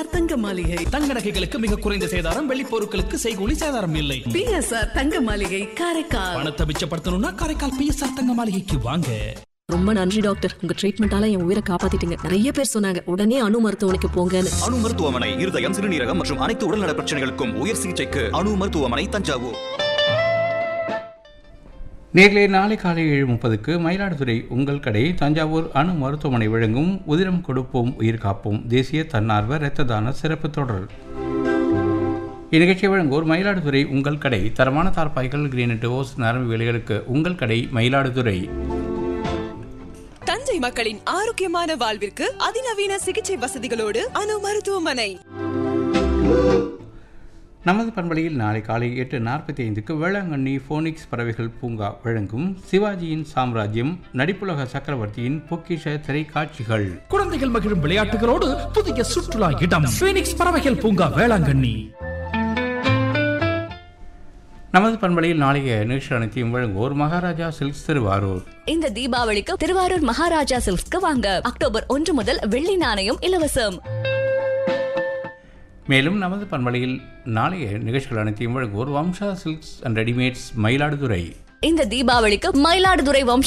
தங்க மாளிகை தங்க நகைகளுக்கு மிக குறைந்த சேதாரம் வெள்ளி பொருட்களுக்கு செய்கூலி சேதாரம் இல்லை பிஎஸ்ஆர் தங்க மாளிகை காரைக்கால் பணத்தை மிச்சப்படுத்தணும்னா காரைக்கால் பிஎஸ்ஆர் தங்க மாளிகைக்கு வாங்க ரொம்ப நன்றி டாக்டர் உங்க ட்ரீட்மெண்டால என் உயிரை காப்பாத்திட்டீங்க நிறைய பேர் சொன்னாங்க உடனே அணு மருத்துவமனைக்கு போங்கன்னு அணு மருத்துவமனை இருதயம் சிறுநீரகம் மற்றும் அனைத்து உடல்நல பிரச்சனைகளுக்கும் உயர் சிகிச்சைக்கு அணு மருத்துவமனை தஞ்சாவூர் நேர்களே நாளை காலை ஏழு முப்பதுக்கு மயிலாடுதுறை உங்கள் கடை தஞ்சாவூர் அணு மருத்துவமனை வழங்கும் உதிரம் கொடுப்போம் உயிர் காப்போம் தேசிய தன்னார்வ இரத்த தான சிறப்பு தொடர் இந்நிகழ்ச்சியை வழங்குவோர் மயிலாடுதுறை உங்கள் கடை தரமான தார்பாய்கள் கிரீனட் ஓஸ் நரம்பு வேலைகளுக்கு உங்கள் கடை மயிலாடுதுறை தஞ்சை மக்களின் ஆரோக்கியமான வாழ்விற்கு அதிநவீன சிகிச்சை வசதிகளோடு அணு மருத்துவமனை நமது பண்பலையில் நாளை காலை எட்டு நாற்பத்தி ஐந்துக்கு வேளாங்கண்ணி ஃபோனிக்ஸ் பறவைகள் பூங்கா வழங்கும் சிவாஜியின் சாம்ராஜ்யம் நடிப்புலக சக்கரவர்த்தியின் பொக்கிஷ திரைக்காட்சிகள் குழந்தைகள் மகிழும் விளையாட்டுகளோடு புதிய சுற்றுலா இடம் பீனிக்ஸ் பறவைகள் பூங்கா வேளாங்கண்ணி நமது பண்பலையில் நாளைய நிகழ்ச்சி அனைத்தையும் வழங்குவோர் மகாராஜா சில்க்ஸ் திருவாரூர் இந்த தீபாவளிக்கு திருவாரூர் மகாராஜா சில்க்ஸ்க்கு வாங்க அக்டோபர் ஒன்று முதல் வெள்ளி நாணயம் இலவசம் மேலும் நமது பண்பலையில் நாளைய நிகழ்ச்சிகள் அனைத்தையும் வழங்குவோர் Vamsa silks and readymades Mayiladuthurai இந்த தீபாவளிக்கு மயிலாடுதுறை வம்ச